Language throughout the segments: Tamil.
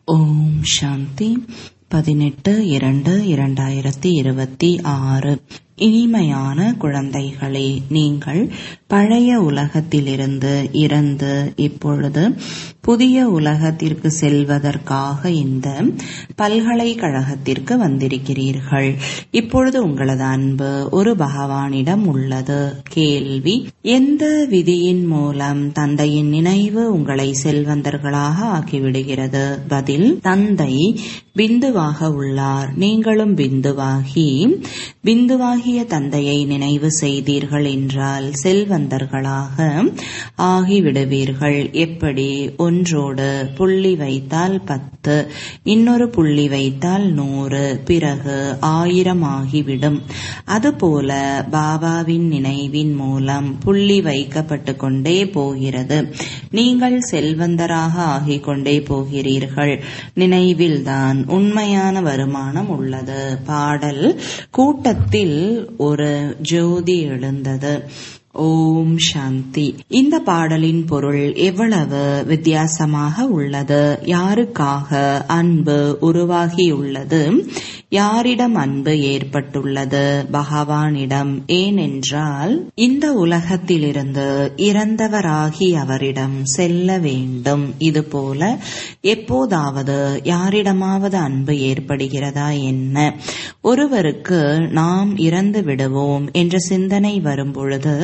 ஓம் சாந்தி பதினெட்டு இரண்டு இரண்டாயிரத்தி இருபத்தி ஆறு இனிமையான குழந்தைகளே நீங்கள் பழைய உலகத்திலிருந்து இறந்து இப்பொழுது புதிய உலகத்திற்கு செல்வதற்காக இந்த பல்கலைக்கழகத்திற்கு வந்திருக்கிறீர்கள் இப்பொழுது உங்களது அன்பு ஒரு பகவானிடம் உள்ளது கேள்வி எந்த விதியின் மூலம் தந்தையின் நினைவு உங்களை செல்வந்தர்களாக ஆக்கிவிடுகிறது பதில் தந்தை பிந்துவாக உள்ளார் நீங்களும் பிந்துவாகி பிந்துவாகிய தந்தையை நினைவு செய்தீர்கள் என்றால் செல்வந்தர்களாக ஆகிவிடுவீர்கள் எப்படி ஒன்றோடு புள்ளி வைத்தால் பத்து இன்னொரு புள்ளி வைத்தால் நூறு பிறகு ஆயிரம் ஆகிவிடும் அதுபோல பாபாவின் நினைவின் மூலம் புள்ளி வைக்கப்பட்டு கொண்டே போகிறது நீங்கள் செல்வந்தராக ஆகிக் கொண்டே போகிறீர்கள் நினைவில்தான் உண்மையான வருமானம் உள்ளது பாடல் கூட்டத்தில் ஒரு ஜோதி எழுந்தது ஓம் சாந்தி இந்த பாடலின் பொருள் எவ்வளவு வித்தியாசமாக உள்ளது யாருக்காக அன்பு உருவாகியுள்ளது யாரிடம் அன்பு ஏற்பட்டுள்ளது பகவானிடம் ஏனென்றால் இந்த உலகத்திலிருந்து இறந்தவராகி அவரிடம் செல்ல வேண்டும் இதுபோல எப்போதாவது யாரிடமாவது அன்பு ஏற்படுகிறதா என்ன ஒருவருக்கு நாம் இறந்து விடுவோம் என்ற சிந்தனை வரும்பொழுது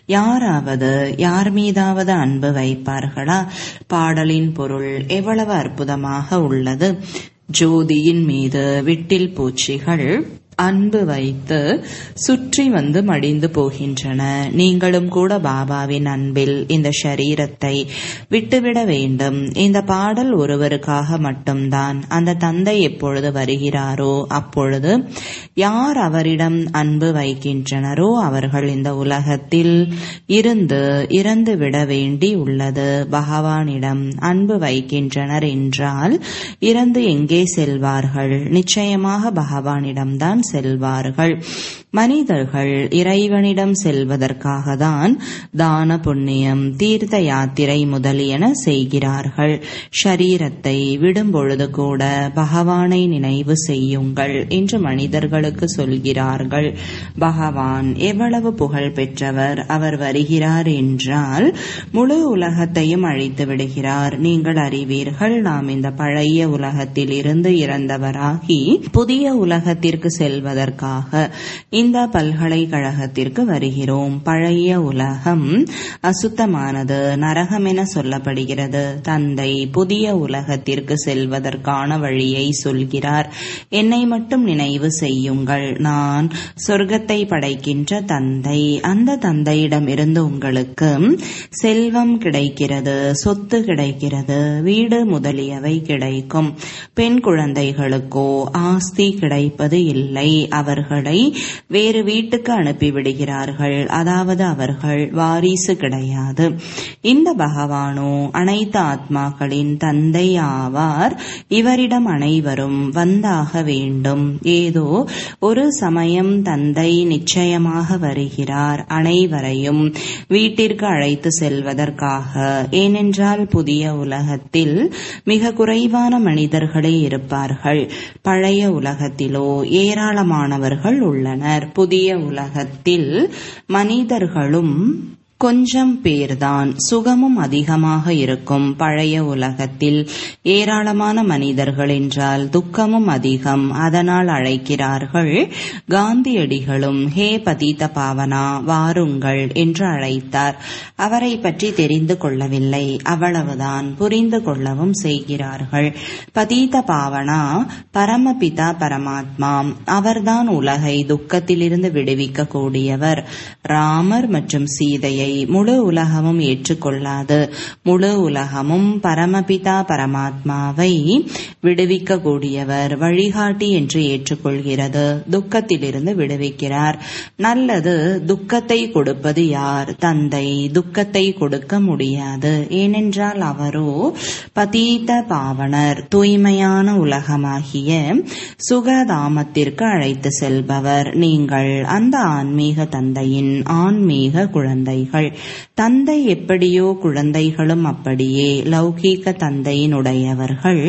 யாராவது யார் மீதாவது அன்பு வைப்பார்களா பாடலின் பொருள் எவ்வளவு அற்புதமாக உள்ளது ஜோதியின் மீது விட்டில் பூச்சிகள் அன்பு வைத்து சுற்றி வந்து மடிந்து போகின்றன நீங்களும் கூட பாபாவின் அன்பில் இந்த ஷரீரத்தை விட்டுவிட வேண்டும் இந்த பாடல் ஒருவருக்காக மட்டும்தான் அந்த தந்தை எப்பொழுது வருகிறாரோ அப்பொழுது யார் அவரிடம் அன்பு வைக்கின்றனரோ அவர்கள் இந்த உலகத்தில் இருந்து இறந்து விட வேண்டி உள்ளது பகவானிடம் அன்பு வைக்கின்றனர் என்றால் இறந்து எங்கே செல்வார்கள் நிச்சயமாக பகவானிடம்தான் செல்வார்கள் மனிதர்கள் இறைவனிடம் செல்வதற்காக தான் தான புண்ணியம் தீர்த்த யாத்திரை முதலியன செய்கிறார்கள் ஷரீரத்தை விடும் பொழுது கூட பகவானை நினைவு செய்யுங்கள் என்று மனிதர்களுக்கு சொல்கிறார்கள் பகவான் எவ்வளவு புகழ் பெற்றவர் அவர் வருகிறார் என்றால் முழு உலகத்தையும் அழித்து விடுகிறார் நீங்கள் அறிவீர்கள் நாம் இந்த பழைய உலகத்தில் இருந்து இறந்தவராகி புதிய உலகத்திற்கு செல்வதற்காக இந்த பல்கலைக்கழகத்திற்கு வருகிறோம் பழைய உலகம் அசுத்தமானது நரகம் என சொல்லப்படுகிறது தந்தை புதிய உலகத்திற்கு செல்வதற்கான வழியை சொல்கிறார் என்னை மட்டும் நினைவு செய்யுங்கள் நான் சொர்க்கத்தை படைக்கின்ற தந்தை அந்த தந்தையிடம் இருந்து உங்களுக்கு செல்வம் கிடைக்கிறது சொத்து கிடைக்கிறது வீடு முதலியவை கிடைக்கும் பெண் குழந்தைகளுக்கோ ஆஸ்தி கிடைப்பது இல்லை அவர்களை வேறு வீட்டுக்கு அனுப்பிவிடுகிறார்கள் அதாவது அவர்கள் வாரிசு கிடையாது இந்த பகவானோ அனைத்து ஆத்மாக்களின் தந்தை ஆவார் இவரிடம் அனைவரும் வந்தாக வேண்டும் ஏதோ ஒரு சமயம் தந்தை நிச்சயமாக வருகிறார் அனைவரையும் வீட்டிற்கு அழைத்து செல்வதற்காக ஏனென்றால் புதிய உலகத்தில் மிக குறைவான மனிதர்களே இருப்பார்கள் பழைய உலகத்திலோ ஏராளமானவர்கள் உள்ளனர் புதிய உலகத்தில் மனிதர்களும் கொஞ்சம் பேர்தான் சுகமும் அதிகமாக இருக்கும் பழைய உலகத்தில் ஏராளமான மனிதர்கள் என்றால் துக்கமும் அதிகம் அதனால் அழைக்கிறார்கள் காந்தியடிகளும் ஹே பதித்த பாவனா வாருங்கள் என்று அழைத்தார் அவரை பற்றி தெரிந்து கொள்ளவில்லை அவ்வளவுதான் புரிந்து கொள்ளவும் செய்கிறார்கள் பதீத பாவனா பரமபிதா பரமாத்மா அவர்தான் உலகை துக்கத்திலிருந்து விடுவிக்க கூடியவர் ராமர் மற்றும் சீதையை முழு உலகமும் ஏற்றுக்கொள்ளாது முழு உலகமும் பரமபிதா பரமாத்மாவை விடுவிக்க கூடியவர் வழிகாட்டி என்று ஏற்றுக்கொள்கிறது துக்கத்திலிருந்து விடுவிக்கிறார் நல்லது துக்கத்தை கொடுப்பது யார் தந்தை துக்கத்தை கொடுக்க முடியாது ஏனென்றால் அவரோ பதீத பாவனர் தூய்மையான உலகமாகிய சுகதாமத்திற்கு அழைத்து செல்பவர் நீங்கள் அந்த ஆன்மீக தந்தையின் ஆன்மீக குழந்தைகள் இருக்கிறீர்கள் தந்தை எப்படியோ குழந்தைகளும் அப்படியே லௌகீக தந்தையினுடையவர்கள்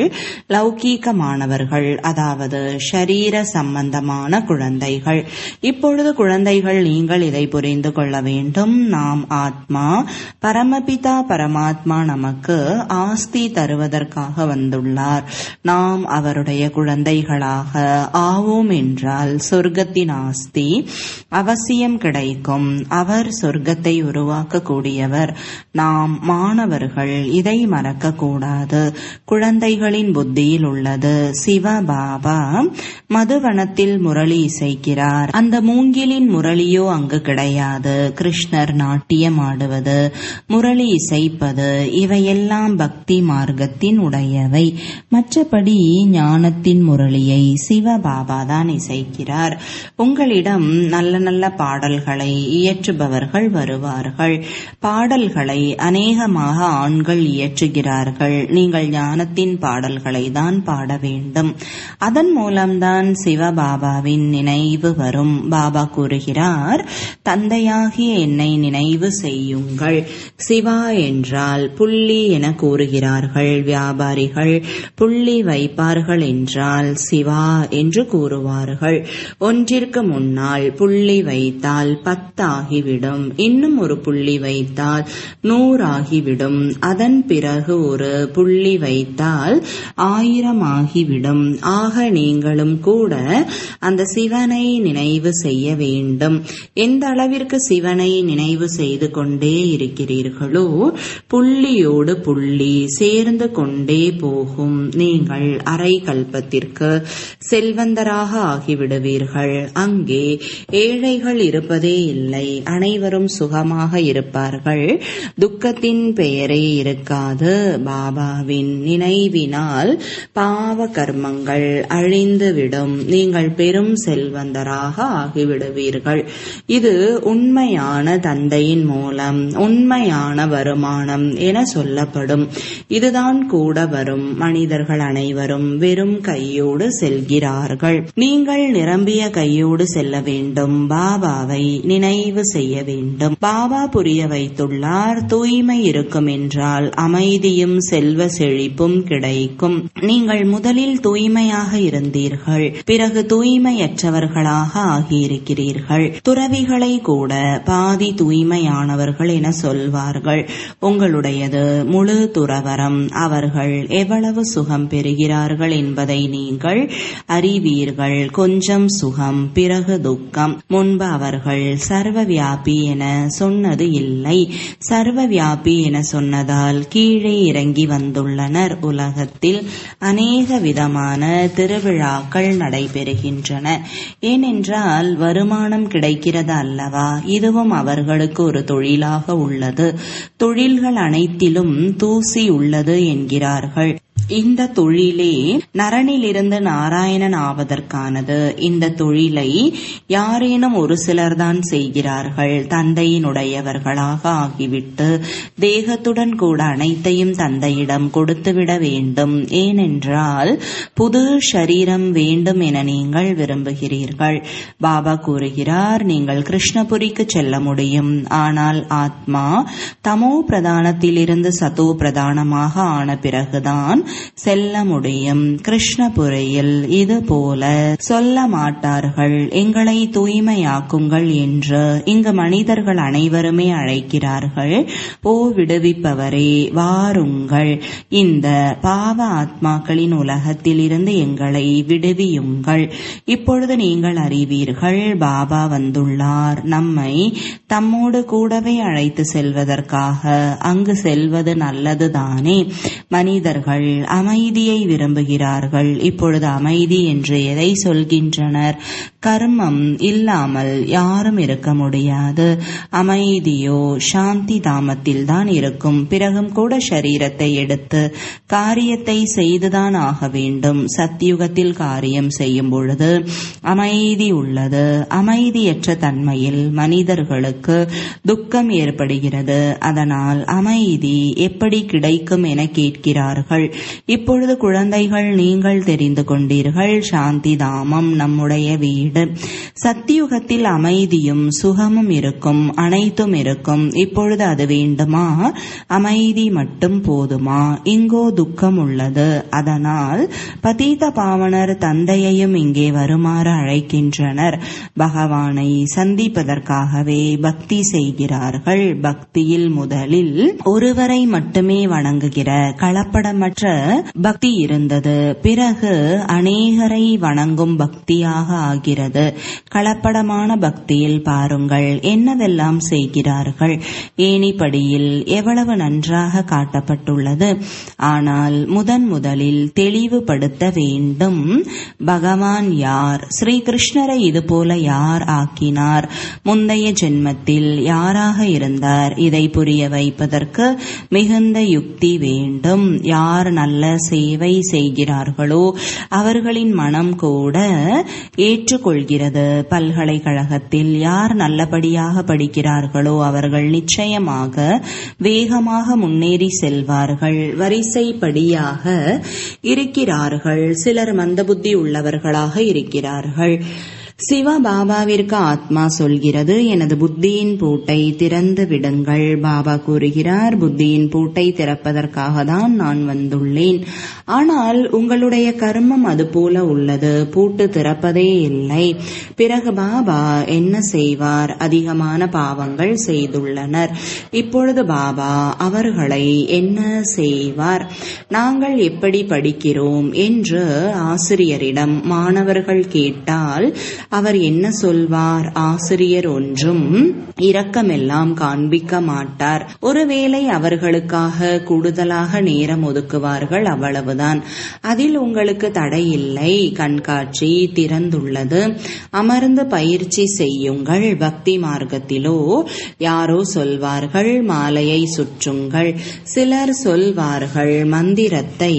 லௌகீகமானவர்கள் அதாவது ஷரீர சம்பந்தமான குழந்தைகள் இப்பொழுது குழந்தைகள் நீங்கள் இதை புரிந்து கொள்ள வேண்டும் நாம் ஆத்மா பரமபிதா பரமாத்மா நமக்கு ஆஸ்தி தருவதற்காக வந்துள்ளார் நாம் அவருடைய குழந்தைகளாக ஆவோம் என்றால் சொர்க்கத்தின் ஆஸ்தி அவசியம் கிடைக்கும் அவர் சொர்க்கத்தை உருவாக்கக்கூடியவர் நாம் மாணவர்கள் இதை மறக்க கூடாது குழந்தைகளின் புத்தியில் உள்ளது சிவபாபா மதுவனத்தில் முரளி இசைக்கிறார் அந்த மூங்கிலின் முரளியோ அங்கு கிடையாது கிருஷ்ணர் நாட்டியம் ஆடுவது முரளி இசைப்பது இவையெல்லாம் பக்தி மார்க்கத்தின் உடையவை மற்றபடி ஞானத்தின் முரளியை சிவபாபா தான் இசைக்கிறார் உங்களிடம் நல்ல நல்ல பாடல்களை இயற்றுபவர்கள் வருவார்கள் பாடல்களை அநேகமாக ஆண்கள் இயற்றுகிறார்கள் நீங்கள் ஞானத்தின் பாடல்களை தான் பாட வேண்டும் அதன் மூலம்தான் சிவபாபாவின் நினைவு வரும் பாபா கூறுகிறார் தந்தையாகிய என்னை நினைவு செய்யுங்கள் சிவா என்றால் புள்ளி என கூறுகிறார்கள் வியாபாரிகள் புள்ளி வைப்பார்கள் என்றால் சிவா என்று கூறுவார்கள் ஒன்றிற்கு முன்னால் புள்ளி வைத்தால் பத்தாகிவிடும் இன்னும் ஒரு புள்ளி வைத்தால் நூறாகிவிடும் அதன் பிறகு ஒரு புள்ளி வைத்தால் ஆயிரம் ஆகிவிடும் ஆக நீங்களும் கூட அந்த சிவனை நினைவு செய்ய வேண்டும் எந்த அளவிற்கு சிவனை நினைவு செய்து கொண்டே இருக்கிறீர்களோ புள்ளியோடு புள்ளி சேர்ந்து கொண்டே போகும் நீங்கள் அரை கல்பத்திற்கு செல்வந்தராக ஆகிவிடுவீர்கள் அங்கே ஏழைகள் இருப்பதே இல்லை அனைவரும் சுகமாக இருப்பார்கள் துக்கத்தின் பெயரே இருக்காது பாபாவின் நினைவினால் பாவ கர்மங்கள் அழிந்துவிடும் நீங்கள் பெரும் செல்வந்தராக ஆகிவிடுவீர்கள் இது உண்மையான தந்தையின் மூலம் உண்மையான வருமானம் என சொல்லப்படும் இதுதான் கூட வரும் மனிதர்கள் அனைவரும் வெறும் கையோடு செல்கிறார்கள் நீங்கள் நிரம்பிய கையோடு செல்ல வேண்டும் பாபாவை நினைவு செய்ய வேண்டும் பாபா புரிய வைத்துள்ளார் தூய்மை இருக்கும் என்றால் அமைதியும் செல்வ செழிப்பும் கிடைக்கும் நீங்கள் முதலில் தூய்மையாக இருந்தீர்கள் பிறகு தூய்மையற்றவர்களாக ஆகியிருக்கிறீர்கள் துறவிகளை கூட பாதி தூய்மையானவர்கள் என சொல்வார்கள் உங்களுடையது முழு துறவரம் அவர்கள் எவ்வளவு சுகம் பெறுகிறார்கள் என்பதை நீங்கள் அறிவீர்கள் கொஞ்சம் சுகம் பிறகு துக்கம் முன்பு அவர்கள் சர்வ வியாபி என சொன்னது இல்லை சர்வ வியாபி என சொன்னதால் கீழே இறங்கி வந்துள்ளனர் உலகத்தில் அநேக விதமான திருவிழாக்கள் நடைபெறுகின்றன ஏனென்றால் வருமானம் கிடைக்கிறது அல்லவா இதுவும் அவர்களுக்கு ஒரு தொழிலாக உள்ளது தொழில்கள் அனைத்திலும் தூசி உள்ளது என்கிறார்கள் இந்த தொழிலே நரனிலிருந்து நாராயணன் ஆவதற்கானது இந்த தொழிலை யாரேனும் ஒரு சிலர்தான் செய்கிறார்கள் தந்தையினுடையவர்களாக ஆகிவிட்டு தேகத்துடன் கூட அனைத்தையும் தந்தையிடம் கொடுத்துவிட வேண்டும் ஏனென்றால் புது ஷரீரம் வேண்டும் என நீங்கள் விரும்புகிறீர்கள் பாபா கூறுகிறார் நீங்கள் கிருஷ்ணபுரிக்கு செல்ல முடியும் ஆனால் ஆத்மா தமோ பிரதானத்திலிருந்து சதோ பிரதானமாக ஆன பிறகுதான் செல்ல முடியும் கிருஷ்ணபுரையில் இது போல சொல்ல மாட்டார்கள் எங்களை தூய்மையாக்குங்கள் என்று இங்கு மனிதர்கள் அனைவருமே அழைக்கிறார்கள் ஓ விடுவிப்பவரே வாருங்கள் இந்த பாவ ஆத்மாக்களின் உலகத்தில் இருந்து எங்களை விடுவியுங்கள் இப்பொழுது நீங்கள் அறிவீர்கள் பாபா வந்துள்ளார் நம்மை தம்மோடு கூடவே அழைத்து செல்வதற்காக அங்கு செல்வது நல்லதுதானே மனிதர்கள் அமைதியை விரும்புகிறார்கள் இப்பொழுது அமைதி என்று எதை சொல்கின்றனர் கர்மம் இல்லாமல் யாரும் இருக்க முடியாது அமைதியோ சாந்தி தாமத்தில் தான் இருக்கும் பிறகும் கூட சரீரத்தை எடுத்து காரியத்தை செய்துதான் ஆக வேண்டும் சத்தியுகத்தில் காரியம் செய்யும் பொழுது அமைதி உள்ளது அமைதியற்ற தன்மையில் மனிதர்களுக்கு துக்கம் ஏற்படுகிறது அதனால் அமைதி எப்படி கிடைக்கும் என கேட்கிறார்கள் இப்பொழுது குழந்தைகள் நீங்கள் தெரிந்து கொண்டீர்கள் சாந்தி தாமம் நம்முடைய வீடு வீடு சத்தியுகத்தில் அமைதியும் சுகமும் இருக்கும் அனைத்தும் இருக்கும் இப்பொழுது அது வேண்டுமா அமைதி மட்டும் போதுமா இங்கோ துக்கம் உள்ளது அதனால் பதீத பாவனர் தந்தையையும் இங்கே வருமாறு அழைக்கின்றனர் பகவானை சந்திப்பதற்காகவே பக்தி செய்கிறார்கள் பக்தியில் முதலில் ஒருவரை மட்டுமே வணங்குகிற கலப்படமற்ற பக்தி இருந்தது பிறகு அநேகரை வணங்கும் பக்தியாக ஆகிறது கலப்படமான பக்தியில் பாருங்கள் என்னவெல்லாம் செய்கிறார்கள் ஏணிப்படியில் எவ்வளவு நன்றாக காட்டப்பட்டுள்ளது ஆனால் முதன் முதலில் தெளிவுபடுத்த வேண்டும் பகவான் யார் ஸ்ரீ கிருஷ்ணரை இதுபோல யார் ஆக்கினார் முந்தைய ஜென்மத்தில் யாராக இருந்தார் இதை புரிய வைப்பதற்கு மிகுந்த யுக்தி வேண்டும் யார் நல்ல சேவை செய்கிறார்களோ அவர்களின் மனம் கூட ஏற்றுக்கொள்கிறது பல்கலைக்கழகத்தில் யார் நல்லபடியாக படிக்கிறார்களோ அவர்கள் நிச்சயமாக வேகமாக முன்னேறி செல்வார்கள் வரிசைப்படியாக இருக்கிறார்கள் சிலர் மந்தபுத்தி உள்ளவர்களாக இருக்கிறார்கள் சிவபாபாவிற்கு ஆத்மா சொல்கிறது எனது புத்தியின் பூட்டை திறந்து விடுங்கள் பாபா கூறுகிறார் புத்தியின் பூட்டை திறப்பதற்காக தான் நான் வந்துள்ளேன் ஆனால் உங்களுடைய கர்மம் அதுபோல உள்ளது பூட்டு திறப்பதே இல்லை பிறகு பாபா என்ன செய்வார் அதிகமான பாவங்கள் செய்துள்ளனர் இப்பொழுது பாபா அவர்களை என்ன செய்வார் நாங்கள் எப்படி படிக்கிறோம் என்று ஆசிரியரிடம் மாணவர்கள் கேட்டால் அவர் என்ன சொல்வார் ஆசிரியர் ஒன்றும் இரக்கமெல்லாம் காண்பிக்க மாட்டார் ஒருவேளை அவர்களுக்காக கூடுதலாக நேரம் ஒதுக்குவார்கள் அவ்வளவுதான் அதில் உங்களுக்கு தடை இல்லை கண்காட்சி திறந்துள்ளது அமர்ந்து பயிற்சி செய்யுங்கள் பக்தி மார்க்கத்திலோ யாரோ சொல்வார்கள் மாலையை சுற்றுங்கள் சிலர் சொல்வார்கள் மந்திரத்தை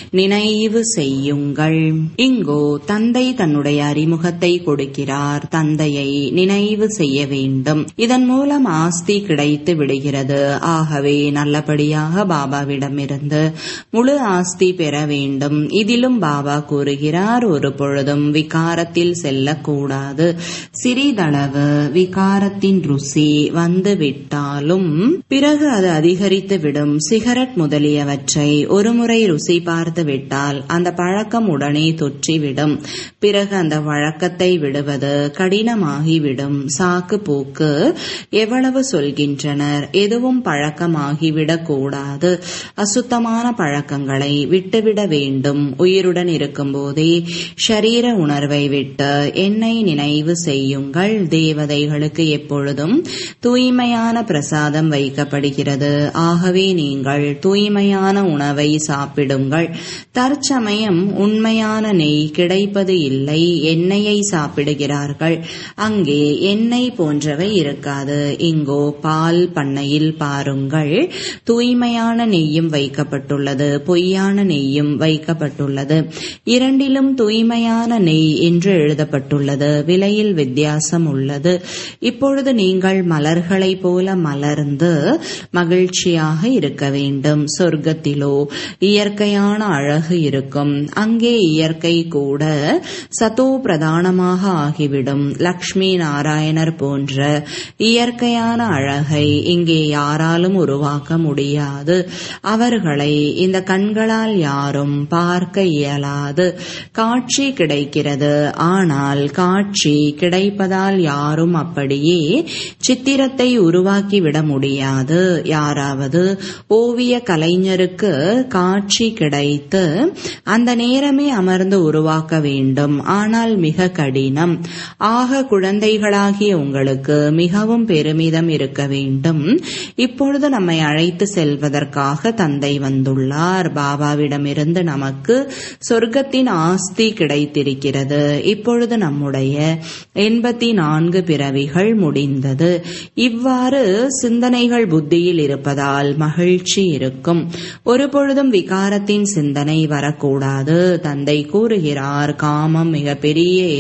நினைவு செய்யுங்கள் இங்கோ தந்தை தன்னுடைய அறிமுகத்தை கொடுக்கிறார் தந்தையை நினைவு செய்ய வேண்டும் இதன் மூலம் ஆஸ்தி கிடைத்து விடுகிறது ஆகவே நல்லபடியாக பாபாவிடமிருந்து முழு ஆஸ்தி பெற வேண்டும் இதிலும் பாபா கூறுகிறார் ஒரு பொழுதும் விகாரத்தில் செல்லக்கூடாது சிறிதளவு விகாரத்தின் ருசி வந்து விட்டாலும் பிறகு அது அதிகரித்து விடும் சிகரெட் முதலியவற்றை ஒருமுறை ருசி பார்த்து விட்டால் அந்த பழக்கம் உடனே தொற்றிவிடும் பிறகு அந்த வழக்கத்தை விடுவது கடினமாகிவிடும் சாக்கு போக்கு எவ்வளவு சொல்கின்றனர் எதுவும் பழக்கமாகிவிடக் கூடாது அசுத்தமான பழக்கங்களை விட்டுவிட வேண்டும் உயிருடன் இருக்கும்போதே ஷரீர உணர்வை விட்டு என்னை நினைவு செய்யுங்கள் தேவதைகளுக்கு எப்பொழுதும் தூய்மையான பிரசாதம் வைக்கப்படுகிறது ஆகவே நீங்கள் தூய்மையான உணவை சாப்பிடுங்கள் தற்சமயம் உண்மையான நெய் கிடைப்பது இல்லை எண்ணெயை சாப்பிடுகிறார்கள் அங்கே எண்ணெய் போன்றவை இருக்காது இங்கோ பால் பண்ணையில் பாருங்கள் தூய்மையான நெய்யும் வைக்கப்பட்டுள்ளது பொய்யான நெய்யும் வைக்கப்பட்டுள்ளது இரண்டிலும் தூய்மையான நெய் என்று எழுதப்பட்டுள்ளது விலையில் வித்தியாசம் உள்ளது இப்பொழுது நீங்கள் மலர்களைப் போல மலர்ந்து மகிழ்ச்சியாக இருக்க வேண்டும் சொர்க்கத்திலோ இயற்கையான அழகு இருக்கும் அங்கே இயற்கை கூட சதோ பிரதானமாக ஆகிவிடும் லக்ஷ்மி நாராயணர் போன்ற இயற்கையான அழகை இங்கே யாராலும் உருவாக்க முடியாது அவர்களை இந்த கண்களால் யாரும் பார்க்க இயலாது காட்சி கிடைக்கிறது ஆனால் காட்சி கிடைப்பதால் யாரும் அப்படியே சித்திரத்தை உருவாக்கிவிட முடியாது யாராவது ஓவிய கலைஞருக்கு காட்சி கிடைத்து அந்த நேரமே அமர்ந்து உருவாக்க வேண்டும் ஆனால் மிக கடினம் ஆக குழந்தைகளாகிய உங்களுக்கு மிகவும் பெருமிதம் இருக்க வேண்டும் இப்பொழுது நம்மை அழைத்து செல்வதற்காக தந்தை வந்துள்ளார் பாபாவிடமிருந்து நமக்கு சொர்க்கத்தின் ஆஸ்தி கிடைத்திருக்கிறது இப்பொழுது நம்முடைய எண்பத்தி நான்கு பிறவிகள் முடிந்தது இவ்வாறு சிந்தனைகள் புத்தியில் இருப்பதால் மகிழ்ச்சி இருக்கும் ஒரு பொழுதும் விகாரத்தின் சிந்தனை வரக்கூடாது தந்தை கூறுகிறார் காமம் மிக பெரிய எதிரி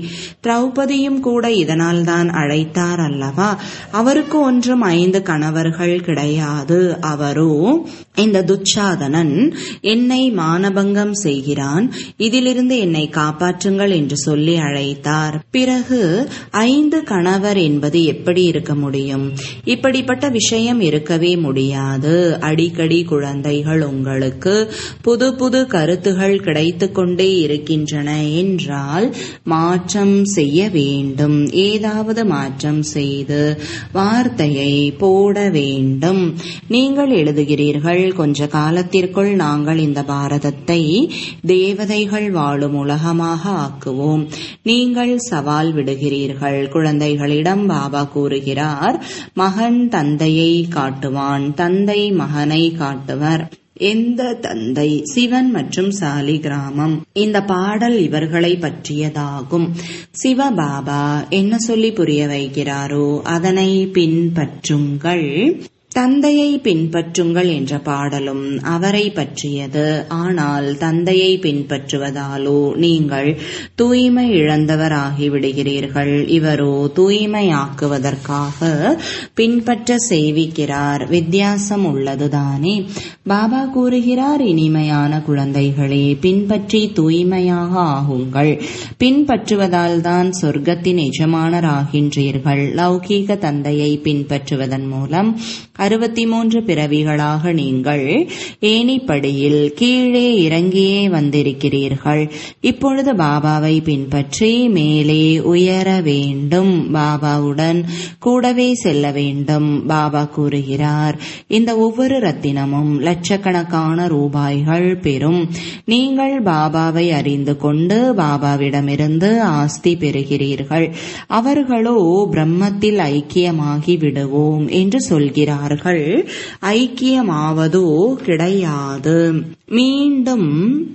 திரௌபதியும் கூட இதனால் தான் அழைத்தார் அல்லவா அவருக்கு ஒன்றும் ஐந்து கணவர்கள் கிடையாது அவரோ இந்த துச்சாதனன் என்னை மானபங்கம் செய்கிறான் இதிலிருந்து என்னை காப்பாற்றுங்கள் என்று சொல்லி அழைத்தார் பிறகு ஐந்து கணவர் என்பது எப்படி இருக்க முடியும் இப்படிப்பட்ட விஷயம் இருக்கவே முடியாது அடிக்கடி குழந்தைகள் உங்களுக்கு புது புது கருத்துகள் கிடைத்து கொண்டே இருக்கின்றன என்றால் மாற்றம் செய்ய வேண்டும் ஏதாவது மாற்றம் செய்து வார்த்தையை போட வேண்டும் நீங்கள் எழுதுகிறீர்கள் கொஞ்ச காலத்திற்குள் நாங்கள் இந்த பாரதத்தை தேவதைகள் வாழும் உலகமாக ஆக்குவோம் நீங்கள் சவால் விடுகிறீர்கள் குழந்தைகளிடம் பாபா கூறுகிறார் மகன் தந்தையை காட்டுவான் தந்தை மகனை காட்டுவர் எந்த தந்தை சிவன் மற்றும் சாலி கிராமம் இந்த பாடல் இவர்களை பற்றியதாகும் சிவபாபா என்ன சொல்லி புரிய வைக்கிறாரோ அதனை பின்பற்றுங்கள் தந்தையை பின்பற்றுங்கள் என்ற பாடலும் அவரை பற்றியது ஆனால் தந்தையை பின்பற்றுவதாலோ நீங்கள் தூய்மை இழந்தவராகி விடுகிறீர்கள் இவரோ தூய்மையாக்குவதற்காக பின்பற்ற செய்விக்கிறார் வித்தியாசம் உள்ளதுதானே பாபா கூறுகிறார் இனிமையான குழந்தைகளே பின்பற்றி தூய்மையாக ஆகுங்கள் பின்பற்றுவதால் தான் சொர்க்கத்தின் எஜமானராகின்றீர்கள் லௌகீக தந்தையை பின்பற்றுவதன் மூலம் அறுபத்தி மூன்று பிறவிகளாக நீங்கள் ஏனிப்படியில் கீழே இறங்கியே வந்திருக்கிறீர்கள் இப்பொழுது பாபாவை பின்பற்றி மேலே உயர வேண்டும் பாபாவுடன் கூடவே செல்ல வேண்டும் பாபா கூறுகிறார் இந்த ஒவ்வொரு ரத்தினமும் லட்சக்கணக்கான ரூபாய்கள் பெறும் நீங்கள் பாபாவை அறிந்து கொண்டு பாபாவிடமிருந்து ஆஸ்தி பெறுகிறீர்கள் அவர்களோ பிரம்மத்தில் ஐக்கியமாகி விடுவோம் என்று சொல்கிறார் இருக்கிறார்கள் ஐக்கியமாவதோ கிடையாது மீண்டும்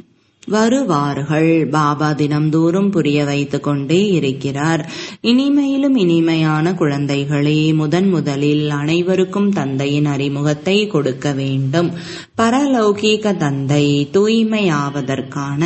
வருவார்கள் பாபா தினம்தோறும் புரிய வைத்துக் கொண்டே இருக்கிறார் இனிமையிலும் இனிமையான குழந்தைகளே முதன் முதலில் அனைவருக்கும் தந்தையின் அறிமுகத்தை கொடுக்க வேண்டும் பரலௌகீக தந்தை தூய்மையாவதற்கான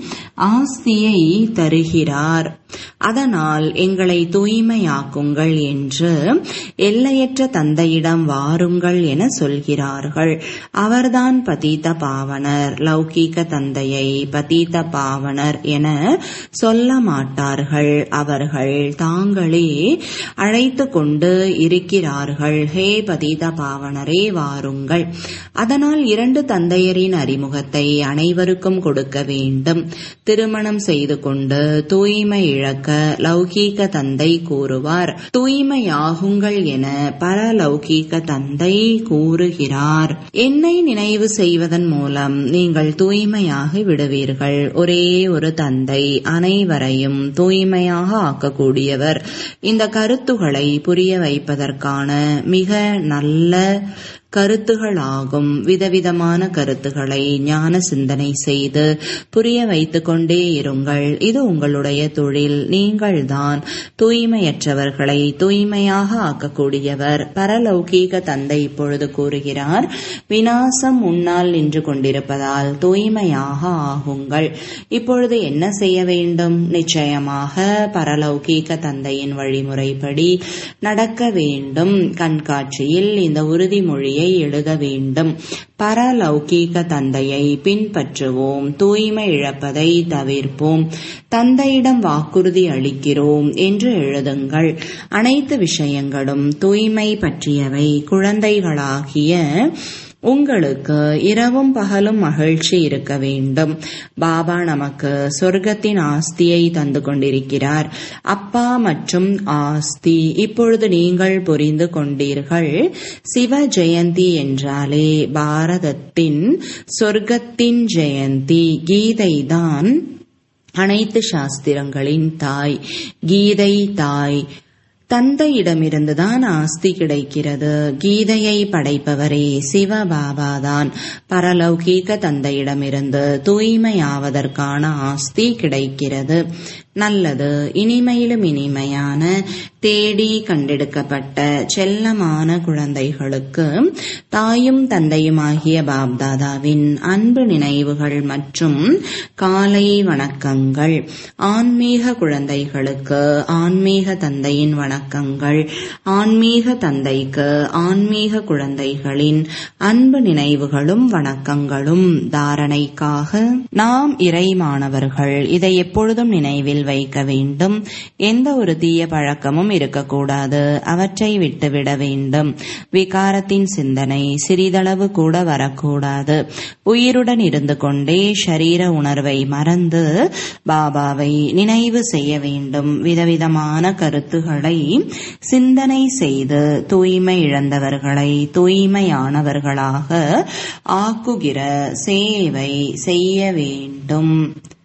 ஆஸ்தியை தருகிறார் அதனால் எங்களை தூய்மையாக்குங்கள் என்று எல்லையற்ற தந்தையிடம் வாருங்கள் என சொல்கிறார்கள் அவர்தான் பதீத பாவனர் லௌகீக தந்தையை பதீத பாவனர் என சொல்ல மாட்டார்கள் அவர்கள் தாங்களே அழைத்து கொண்டு இருக்கிறார்கள் ஹே பதீத பாவனரே வாருங்கள் அதனால் இரண்டு தந்தையரின் அறிமுகத்தை அனைவருக்கும் கொடுக்க வேண்டும் திருமணம் செய்து கொண்டு தூய்மை இழக்க லௌகீக தந்தை கூறுவார் தூய்மையாகுங்கள் என பரலௌகீக தந்தை கூறுகிறார் என்னை நினைவு செய்வதன் மூலம் நீங்கள் தூய்மையாகி விடுவீர்கள் ஒரே ஒரு தந்தை அனைவரையும் தூய்மையாக ஆக்கக்கூடியவர் இந்த கருத்துகளை புரிய வைப்பதற்கான மிக நல்ல கருத்துகளாகும் விதவிதமான கருத்துக்களை ஞான சிந்தனை செய்து புரிய வைத்துக் கொண்டே இருங்கள் இது உங்களுடைய தொழில் நீங்கள்தான் தூய்மையற்றவர்களை தூய்மையாக ஆக்கக்கூடியவர் பரலௌகீக தந்தை இப்பொழுது கூறுகிறார் வினாசம் முன்னால் நின்று கொண்டிருப்பதால் தூய்மையாக ஆகுங்கள் இப்பொழுது என்ன செய்ய வேண்டும் நிச்சயமாக பரலௌகீக தந்தையின் வழிமுறைப்படி நடக்க வேண்டும் கண்காட்சியில் இந்த உறுதிமொழியை எழுத வேண்டும் பரலௌகீக தந்தையை பின்பற்றுவோம் தூய்மை இழப்பதை தவிர்ப்போம் தந்தையிடம் வாக்குறுதி அளிக்கிறோம் என்று எழுதுங்கள் அனைத்து விஷயங்களும் தூய்மை பற்றியவை குழந்தைகளாகிய உங்களுக்கு இரவும் பகலும் மகிழ்ச்சி இருக்க வேண்டும் பாபா நமக்கு சொர்க்கத்தின் ஆஸ்தியை தந்து கொண்டிருக்கிறார் அப்பா மற்றும் ஆஸ்தி இப்பொழுது நீங்கள் புரிந்து கொண்டீர்கள் சிவ ஜெயந்தி என்றாலே பாரதத்தின் சொர்க்கத்தின் ஜெயந்தி கீதைதான் அனைத்து சாஸ்திரங்களின் தாய் கீதை தாய் தந்தையிடமிருந்துதான் ஆஸ்தி கிடைக்கிறது கீதையை படைப்பவரே சிவபாபாதான் பரலௌகீக தந்தையிடமிருந்து தூய்மையாவதற்கான ஆஸ்தி கிடைக்கிறது நல்லது இனிமையிலும் இனிமையான தேடி கண்டெடுக்கப்பட்ட செல்லமான குழந்தைகளுக்கு தாயும் தந்தையுமாகிய பாப்தாதாவின் அன்பு நினைவுகள் மற்றும் காலை வணக்கங்கள் ஆன்மீக குழந்தைகளுக்கு ஆன்மீக தந்தையின் வணக்கங்கள் ஆன்மீக தந்தைக்கு ஆன்மீக குழந்தைகளின் அன்பு நினைவுகளும் வணக்கங்களும் தாரணைக்காக நாம் இறை மாணவர்கள் இதை எப்பொழுதும் நினைவில் வைக்க வேண்டும் எந்த ஒரு தீய பழக்கமும் இருக்கக்கூடாது அவற்றை விட்டுவிட வேண்டும் விகாரத்தின் சிந்தனை சிறிதளவு கூட வரக்கூடாது உயிருடன் இருந்து கொண்டே ஷரீர உணர்வை மறந்து பாபாவை நினைவு செய்ய வேண்டும் விதவிதமான கருத்துக்களை சிந்தனை செய்து தூய்மை இழந்தவர்களை தூய்மையானவர்களாக ஆக்குகிற சேவை செய்ய வேண்டும்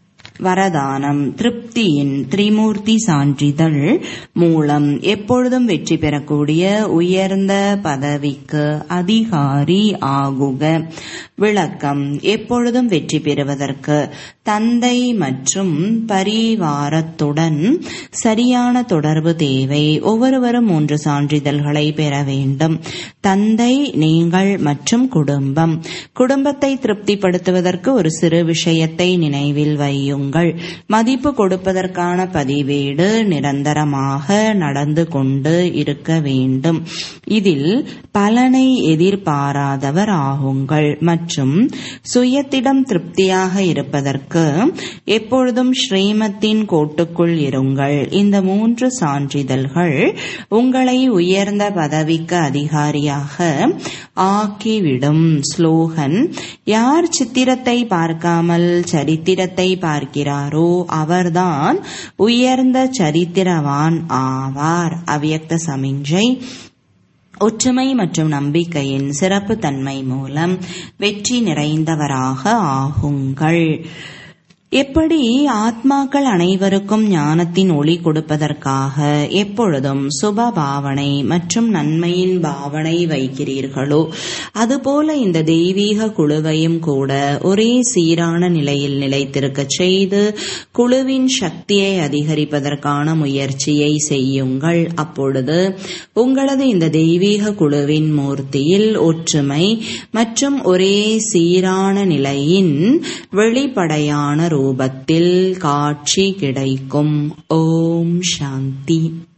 வரதானம் திருப்தியின் திரிமூர்த்தி சான்றிதழ் மூலம் எப்பொழுதும் வெற்றி பெறக்கூடிய உயர்ந்த பதவிக்கு அதிகாரி ஆகுக விளக்கம் எப்பொழுதும் வெற்றி பெறுவதற்கு தந்தை மற்றும் பரிவாரத்துடன் சரியான தொடர்பு தேவை ஒவ்வொருவரும் மூன்று சான்றிதழ்களை பெற வேண்டும் தந்தை நீங்கள் மற்றும் குடும்பம் குடும்பத்தை திருப்திப்படுத்துவதற்கு ஒரு சிறு விஷயத்தை நினைவில் வையுங்கள் மதிப்பு கொடுப்பதற்கான பதிவேடு நிரந்தரமாக நடந்து கொண்டு இருக்க வேண்டும் இதில் பலனை எதிர்பாராதவர் ஆகுங்கள் மற்றும் சுயத்திடம் திருப்தியாக இருப்பதற்கு எப்பொழுதும் ஸ்ரீமத்தின் கோட்டுக்குள் இருங்கள் இந்த மூன்று சான்றிதழ்கள் உங்களை உயர்ந்த பதவிக்கு அதிகாரியாக ஆக்கிவிடும் ஸ்லோகன் யார் சித்திரத்தை பார்க்காமல் சரித்திரத்தை பார்க்கிறாரோ அவர்தான் உயர்ந்த சரித்திரவான் ஆவார் அவ்யக்த சமிஞ்சை ஒற்றுமை மற்றும் நம்பிக்கையின் சிறப்பு தன்மை மூலம் வெற்றி நிறைந்தவராக ஆகுங்கள் எப்படி ஆத்மாக்கள் அனைவருக்கும் ஞானத்தின் ஒளி கொடுப்பதற்காக எப்பொழுதும் சுப பாவனை மற்றும் நன்மையின் பாவனை வைக்கிறீர்களோ அதுபோல இந்த தெய்வீக குழுவையும் கூட ஒரே சீரான நிலையில் நிலைத்திருக்க செய்து குழுவின் சக்தியை அதிகரிப்பதற்கான முயற்சியை செய்யுங்கள் அப்பொழுது உங்களது இந்த தெய்வீக குழுவின் மூர்த்தியில் ஒற்றுமை மற்றும் ஒரே சீரான நிலையின் வெளிப்படையான ரூபத்தில் காட்சி கிடைக்கும் ஓம் சாந்தி